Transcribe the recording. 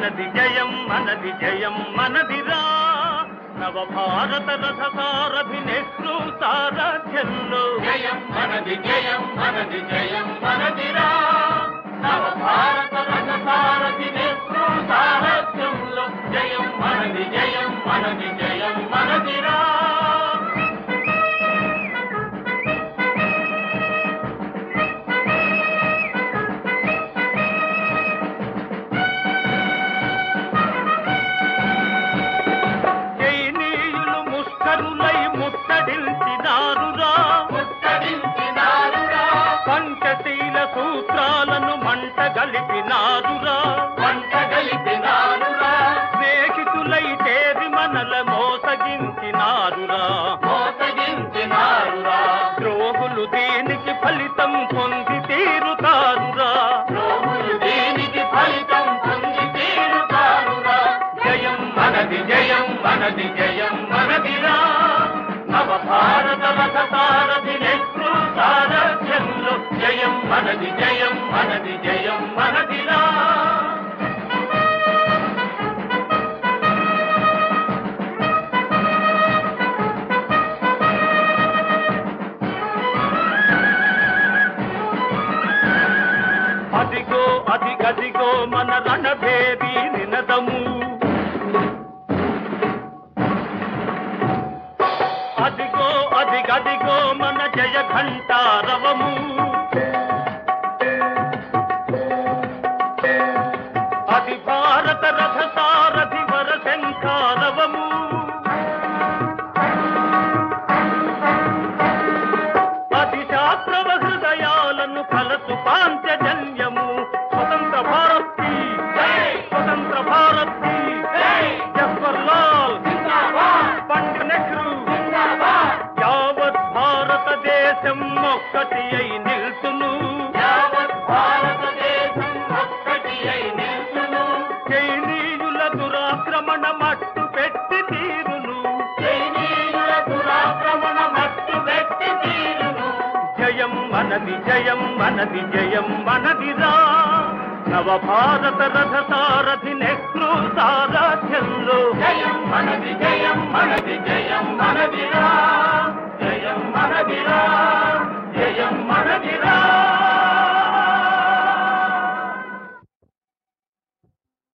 మనది జయం మనది జయం మనదిరా నవ భారత రథ సారథి నెహ్రూ సారథ్యంలో జయం మనది జయం మనది జయం మనదిరా నవ భారత రథ సారథి నెహ్రూ సారథ్యంలో జయం మనది జయం మనది జయం మనదిరా చైనీయులు ముష్కరులై ముట్టడించినారురా ముట్టడించినారురా పంచశీల సూత్రాలను మంట గలిపినారురా వంట గలిపినారురా స్నేహితులై చేరి మనల మోసగించినారురా మోసగించినారురా ద్రోహులు దీనికి ఫలితం పొంది తీరుతారురా రోగులు దేనికి ఫలితం పొంది తీరుతారురా జయం మనది జయం మనది జయం మనదిరా నవ భారత రథ సారథి నెహ్రూ సారథ్యంలో జయం మనది జయం మనది జయం మనదిరా అదిగో అది గదిగో మన రణభేది నినదము అదిగో అది గదిగో మన జయ ఘంటారవము అది భారత రథ సారథి వర శంఖారవము అది శాస్త్రవ హృదయాలను కలసు పాంచజన్యము స్వతంత్ర భారత్ కి స్వతంత్ర భారత్ కి జవహర్లాల్ పండిట్ నెహ్రూ యావత్ భారతదేశం ఒక్కటి అయి నిల్చును యావత్ భారతదేశం ఒక్కటి అయి నిల్చును చైనీయుల దురాక్రమణ మట్టు పెట్టి తీరును చైనీయుల దురాక్రమణ మట్టు పెట్టి తీరును జయం మనది జయం మనది జయం మనదిరా నవ భారత రథ సారథి నెహ్రూ సారథ్యంలో జయం మనది జయం మనది జయం మనదిరా జయం మనదిరా జయం మనదిరా